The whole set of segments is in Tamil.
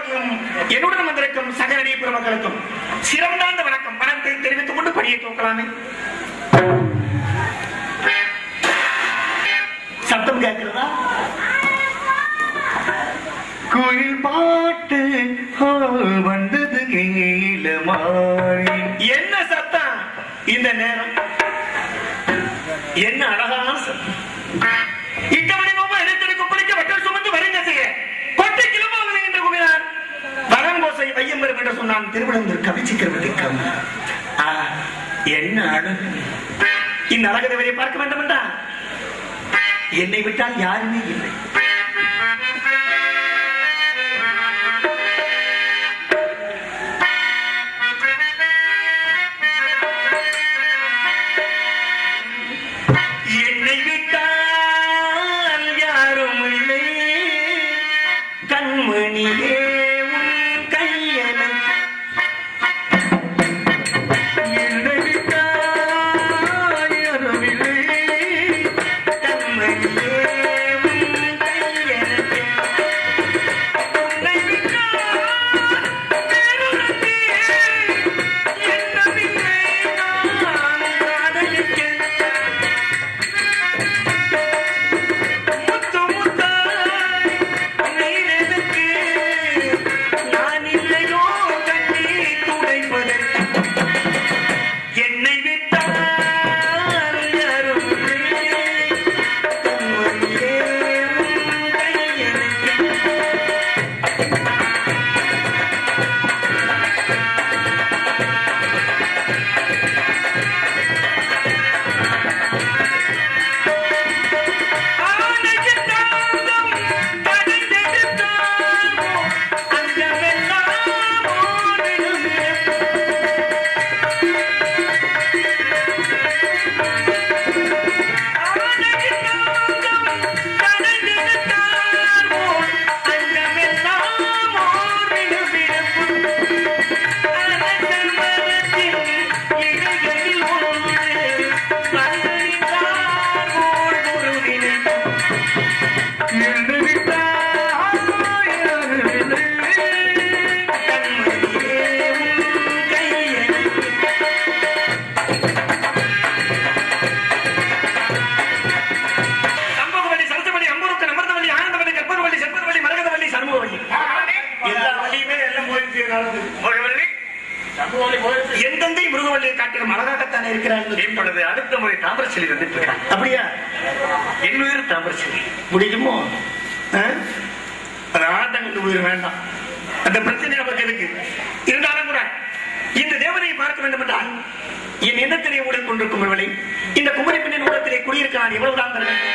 அவர்களுக்கும் என்னுடன் வந்திருக்கும் சகரணி பெருமக்களுக்கும் சிறந்தாந்த வணக்கம் வணக்கத்தை தெரிவித்துக் கொண்டு படியை தூக்கலாமே சத்தம் கேட்கிறதா குயில் பாட்டு ஓ, வந்தது நீலமாரி என்ன சத்தம் இந்த நேரம் என்ன அழகான சத்தம் இட்டமணி நோம்பு இடைத்தடி குப்பளிக்க வட்டல் சுமந்து வருங்க செய்ய கொட்டை கிளம்பாவது என்று கூறினார் வரங்கோசை வையம்பெரும் என்று சொன்னான் திருவிழந்தூர் கவிச்சிக்கிறவர்களுக்கு என்ன அழகு இந்த அழகு தேவரை பார்க்க வேண்டும் என்றா என்னை விட்டால் யாருமே இல்லை என்னை விட்டால் யாரும் இல்லை கண்மணியே உன் கையனை என்னை விட்டால் யாரும் இல்லை. கண்மணியே உன் கையனை உன்னை விட்டால் வேறொருத்தி என்னவில்லை நான் காதலிக்க முத்து முத்தாய் நீரெதுக்கு நான் இல்லையோ கண்ணீர் துடைப்பதற்கு என்னை விட்டால் யாரும் இல்லை. கண்மணியே உன் கையெழுத்து. என்னை விட்டால் யாரும் இல்லை. சம்பகவல்லி, சரசவல்லி, அம்புருத்து, நமர்தவல்லி, ஆனந்தவல்லி, கற்பகவல்லி, செற்பகவல்லி, மரகதவல்லி, சண்முகவல்லி. எல்லா வள்ளியுமே எல்லாம் போயிடுச்சு காலத்துக்கு. முருகவல்லி, என் தந்தை முருகவல்லியை காட்டிலும் அழகாகத்தானே இருக்கிறார்கள் இப்பொழுது அடுத்த முறை தாமரச்செலி வந்துட்டு இருக்கான் அப்படியா என் உயிர் தாமரச்செலி முடியுமோ ஆ? அது ஆட்டங்கள் உயிர் வேண்டாம் அந்த பிரச்சனை நமக்கு இருக்கு இருந்தாலும் கூட இந்த தேவதையை பார்க்க வேண்டும் என்றால் என் எண்ணத்திலே ஊழல் கொண்டிருக்கும் இவளை இந்த குமரி பெண்ணின் உள்ளத்திலே குடியிருக்க நான் எவ்வளவு தான் தர வேண்டும்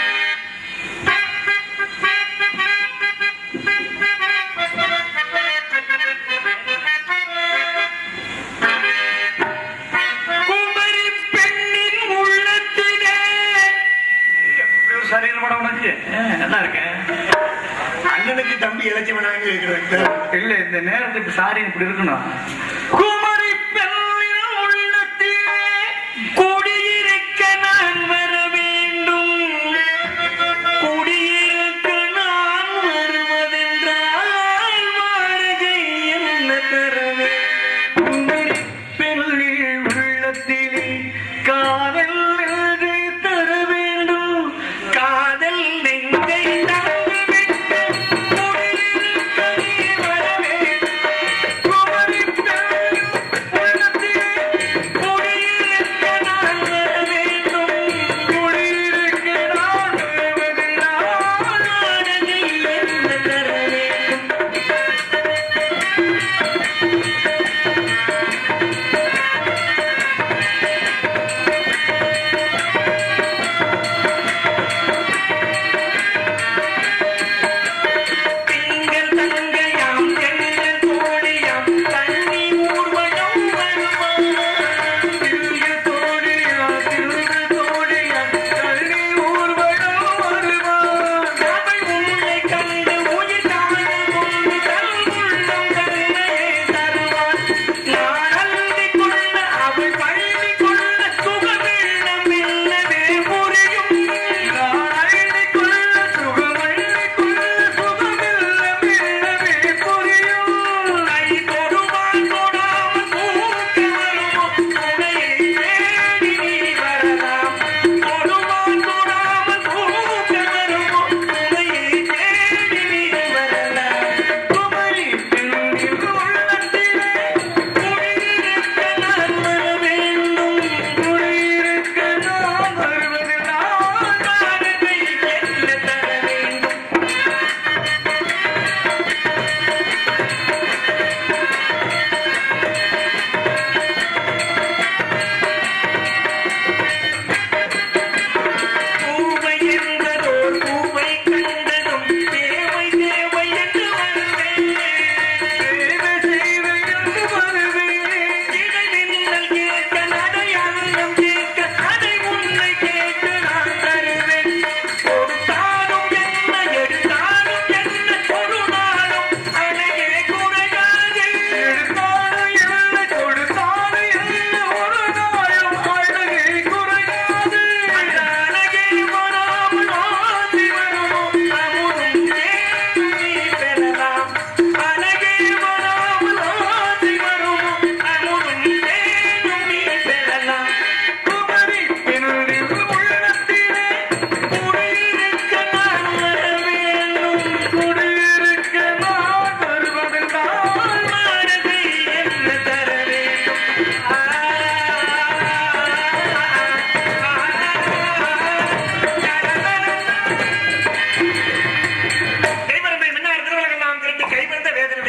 குமரி பெண்ணின் உள்ளத்திலே எப்படி ஒரு சரியான படம் உனக்கு ஆ, நல்லா இருக்கேன் அண்ணனுக்கு தம்பி இளைச்சவனாக இருக்கிறது இல்ல இந்த நேரத்துக்கு சாரி இப்படி இருக்கணும் குமரி பெண்ணின் உள்ளத்திலே குடியிருக்க நான் வர வேண்டும் குடியிருக்க நான் வருவதென்றால் வாடகை என்ன தரவே குமரி பெண்ணில் உள்ளத்திலே காதல் என்று தர வேண்டும் காதல் நெஞ்சை தந்துவிட்டு குடியிருக்க நீ வர வேண்டும் குமரி பெண்ணின்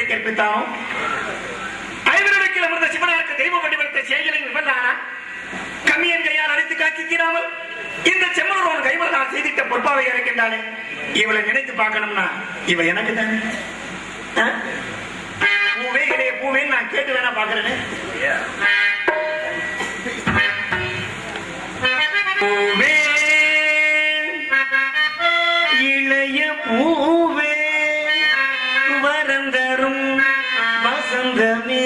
கற்பித்தானோ ஐவர்களுக்கு அமர்ந்த சிவனாருக்கு தெய்வ வடிவத்தை செயலில் விவரானா கம்மியன் கையால் அழைத்து காக்கி தீராமல் இந்த செம்மனோட கைவல் நான் செய்திட்ட பொறுப்பாவை இருக்கின்றானே இவளை நினைத்து பார்க்கணும்னா இவ எனக்கு தானே ஆ? பூவே இளைய பூவேன்னு நான் கேட்டு வேணா பாக்குறேனே பூவே இளைய பூவே வரந்தரும் வசந்தமே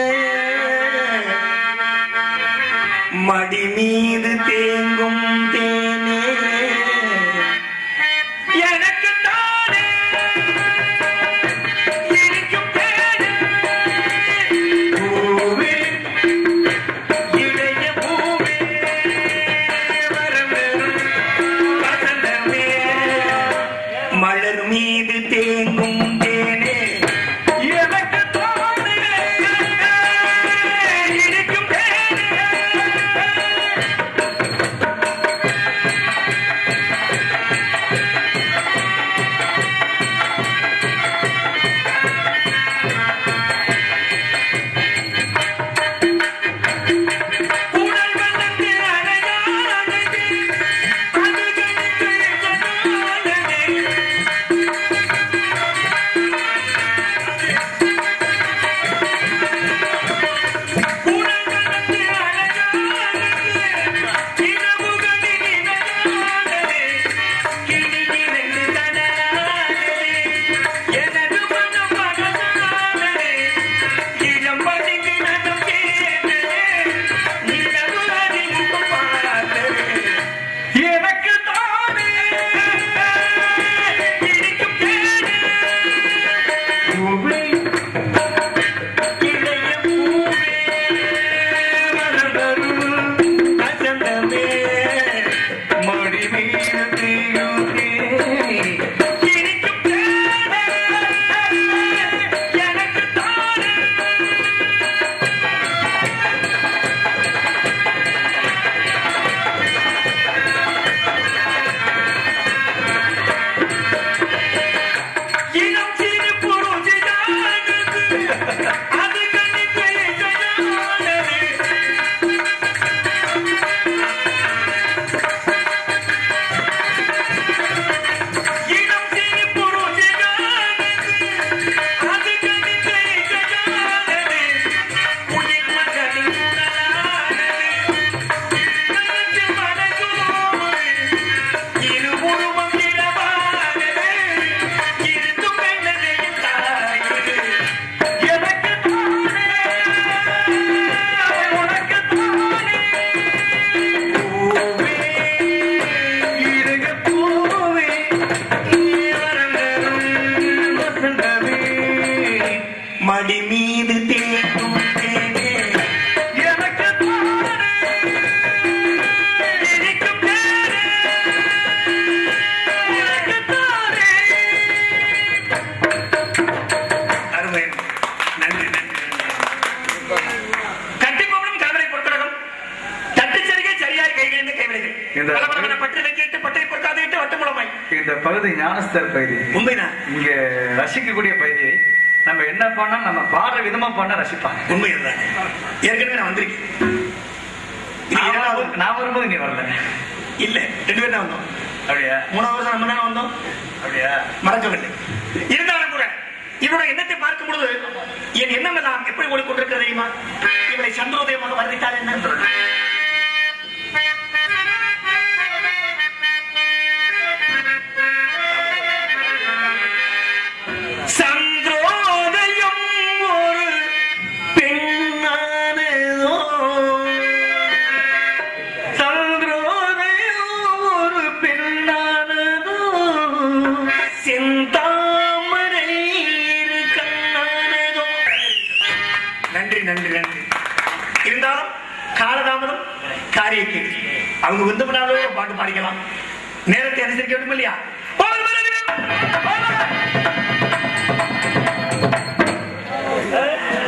மடி மீது தேங்கும் தேனே எனக்கு தானே இருக்கும் தேனே பூவே இளைய பூவே வரந்தரும் வசந்தமே மலர் மீது தேங்கும் தேனே எனக்கு தானே இருக்கும் தேனே உடல் வண்ணத்தில் அழகானது அது கண்ணுக்கு எதனானது உடல் வண்ணத்தில் அழகானது இரவுகளில் இனிமையானது கிளியிரண்டு தடலானது எனது மனம் மகனானது இளம் பணிக்கு நடம் கேட்டது நிலவு அதில் முகம் பார்த்தது எனக்கு தானே இருக்கும் தேனே பூவே இளைய பூவே மலர்ந்தருள் வசந்தமே மடி மீது தீயுதே இருக்கும் தேனே எனக்கு தானே இனம் சிறு புருஷிதானது அது கண்ணுக்கு இசையானது இனம் சிறு புருஷிதானது அது கண்ணுக்கு இசையானது உயிர் மகளின் உடலானது கணக்கு மனசோடு இரு உருவம் இரவானது இருந்தும் பெண்ணது தாயது எனக்கு தானே உனக்கு தானே பூவே இருக பூவே நீ வரந்தரும் வசந்தமே மடி மீது தேக்கும் தேனே எனக்கு தானே இருக்கும் தேனே எனக்கு தானே அருமை நன்றி நன்றி கட்டிப்பவனும் கலவரை பொற்கழகம் தட்டுச்சரிகை சரியாய் கைகளிருந்து கைவிடுகள் இந்த- பலபலவென பட்டு வைக்கிட்டு பட்டை பொறுக்காது விட்டு வட்டமுழமாய் இந்த பகுதி ஞானஸ்தர் பகுதி உண்மைதான் இங்க ரசிக்கக்கூடிய பகுதியை நம்ம என்ன பண்ணா நம்ம பாடுற விதமா பண்ண ரசிப்பாங்க உண்மை இதுதான் ஏற்கனவே நான் வந்திருக்கேன் இது நான் இரண்டாவது வரும்போது- நான் வரும்போது நீ வரல இல்ல ரெண்டு பேரும் தான் வந்தோம் அப்படியா மூணாவது வருஷம் நம்ம தானே வந்தோம் அப்படியா மறக்கவில்லை இருந்தாலும் கூட இவருடைய எண்ணத்தை பார்க்கும் பொழுது என் எண்ணம் எல்லாம் எப்படி ஓடிக்கொண்டிருக்கிறது தெரியுமா இவரை சந்திரோதயமாக வருவித்தார் என்ன சந்திரோதயம் ஒரு பெண்ணானதோ சந்திரோதயம் ஒரு பெண்ணானதோ செந்தாமரை இரு கண்ணானதோ நன்றி நன்றி நன்றி இருந்தாலும் காலதாமதம் காரிய கேள்வி அவங்க வந்து பாட்டு பாடிக்கலாம் நேரத்தை அனுசரிக்க வேண்டும் இல்லையா பால் மரங்கள், பால்